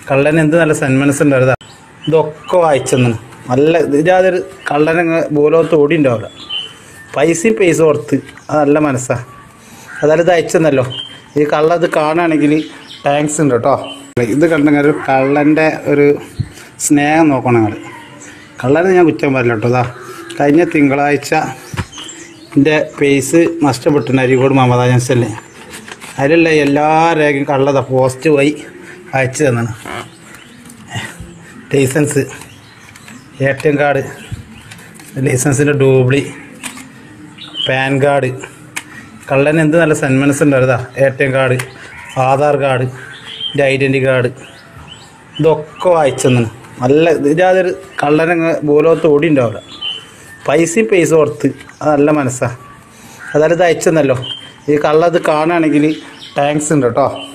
കള്ളന് എന്ത് നല്ല സന്മനസ് ഉണ്ടായിരുതാ ഇതൊക്കെ വായിച്ചെന്നു നല്ല ഇതൊരു കള്ളനങ്ങ് ബോലോത്ത് ഓടി ഉണ്ടാവില്ല പൈസയും പൈസ കൊടുത്ത് അത് നല്ല മനസ്സാ അതായത് ഇത് അയച്ചെന്നല്ലോ ഈ കള്ള ഇത് കാണുകയാണെങ്കിൽ താങ്ക്സ് ഉണ്ട് കേട്ടോ ഇത് കണ്ടെങ്കിൽ ഒരു കള്ളൻ്റെ ഒരു സ്നേഹം നോക്കണം നിങ്ങൾ കള്ളനെ ഞാൻ കുറ്റം പറയില്ല കേട്ടോ അതാ കഴിഞ്ഞ തിങ്കളാഴ്ച എൻ്റെ പേസ് നഷ്ടപ്പെട്ടിട്ടുണ്ട് അരികോട് മമതാ ജൻസല്ലേ അതിലുള്ള എല്ലാ രേഖയും കള്ളത പോസ്റ്റ് വഴി അയച്ചു തന്നാണ് licence A T M card ലൈസൻസിൻ്റെ ഡൂബ്ലി പാൻ കാർഡ് കള്ളന് എന്ത് നല്ല സന്മനസ് ഉണ്ടായിരുതാ A T M card Aadhaar card എൻ്റെ ഐഡൻറ്റി കാർഡ് ഇതൊക്കെ വായിച്ചെന്നു നല്ല ഇതൊരു കള്ളനങ്ങ് ബോലോത്ത് ഓടി ഉണ്ടാവില്ല പൈസയും പൈസ കൊടുത്ത് അത് നല്ല മനസ്സാ അതായത് ഇത് അയച്ചെന്നല്ലോ ഈ കള്ള ഇത് കാണുകയാണെങ്കിൽ താങ്ക്സ് ഉണ്ട് കേട്ടോ